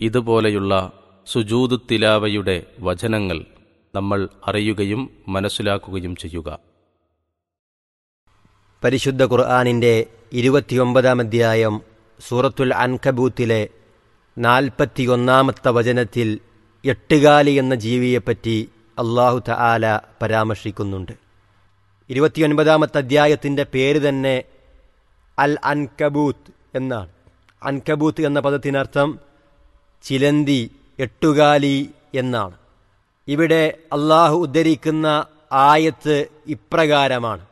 ഇതുപോലെയുള്ള സുജൂദു തിലാവയുടെ വചനങ്ങൾ നമ്മൾ അറിയുകയും മനസ്സിലാക്കുകയും ചെയ്യുക പരിശുദ്ധ ഖുർആാനിൻ്റെ ഇരുപത്തിയൊമ്പതാം അധ്യായം സൂറത്തുൽ അൻകബൂത്തിലെ നാൽപ്പത്തിയൊന്നാമത്തെ വചനത്തിൽ എട്ടുകാലി എന്ന ജീവിയെപ്പറ്റി അള്ളാഹു തആല പരാമർശിക്കുന്നുണ്ട് ഇരുപത്തിയൊൻപതാമത്തെ അധ്യായത്തിൻ്റെ പേര് തന്നെ അൽ അൻകബൂത്ത് എന്നാണ് അൻകബൂത്ത് എന്ന പദത്തിനർത്ഥം ചിലന്തി എട്ടുകാലി എന്നാണ് ഇവിടെ അള്ളാഹു ഉദ്ധരിക്കുന്ന ആയത്ത് ഇപ്രകാരമാണ്